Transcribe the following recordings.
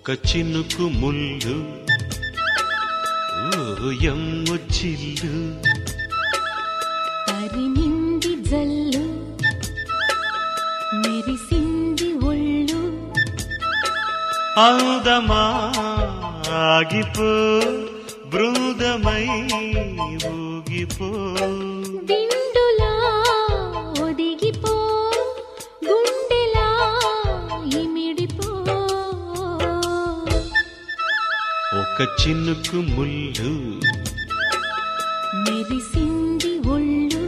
ఒక చినుకు ముళ్ళు ఓయమ్ము చిల్లు తరిమింది జల్లు మెరిసింది ఒళ్ళు అందమా ఆగిపో బృందమై ఊగిపో దిండులా ఒదిగిపో గుండెలా ఇమిడిపో ఒక చినుకు ముళ్ళు మెరిసింది ఒళ్ళు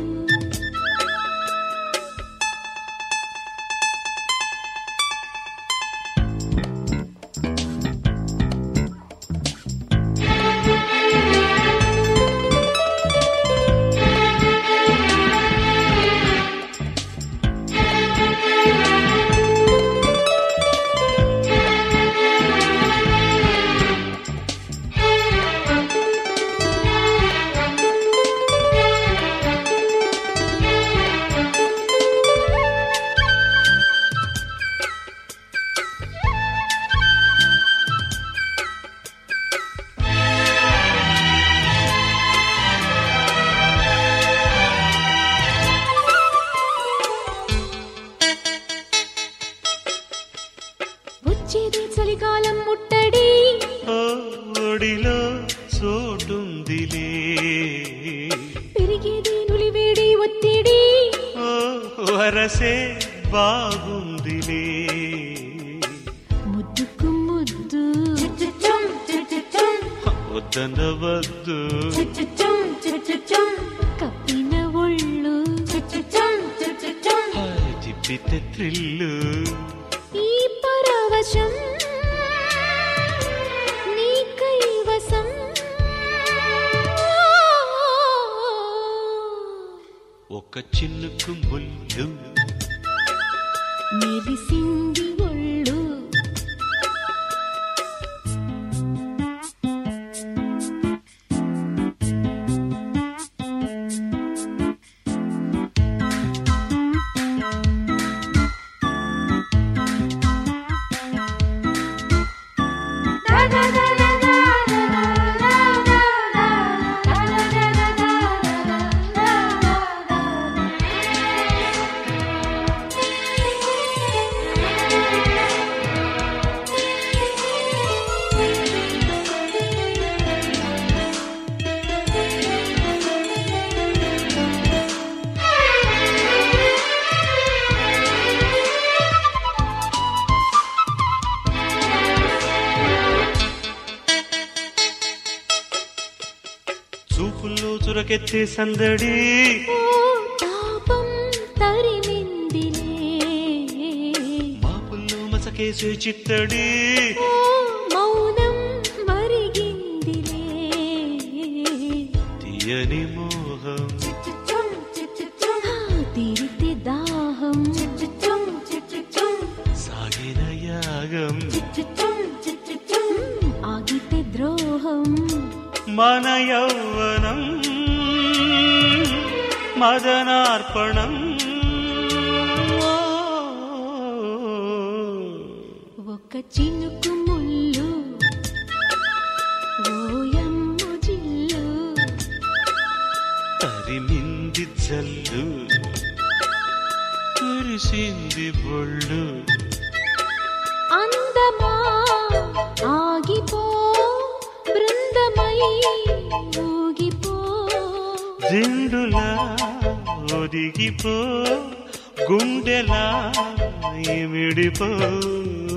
వచ్చేది చలికాలం ముట్టడి ఓడిలో చోటుందిలే పెరిగేది నులివేడి ఒత్తిడి ఓ వరసే బాగుందిలే ముద్దుకు ముద్దు వద్దనవద్దు కప్పిన ఒళ్ళు హాయ్ తిప్పితే థ్రిల్లు ఈ పరవశం నీ కైవసం ఒక చినుకు ముళ్ళు మెరిసింది ఒళ్ళు చూపుల్లో చురకెత్తే సందడి ఓ తాపం తరిమిందిలే మాపుల్లో మసకేసే చిత్తడి ఓ మౌనం మరిగిందిలే తీయని మోహం ఆ తీరితే దాహం సాగిన యాగం ఆగితే ద్రోహం మన యౌవనం మదనార్పణం ఓ, ఒక చినుకు ముళ్ళు ఓయమ్ము జిల్లు తరిమింది జల్లు కురిసింది బొళ్ళు అందమా ఆగిపో బృందమై ఊగిపో దిండులా ఒదిగిపో గుండెలా ఇమిడిపో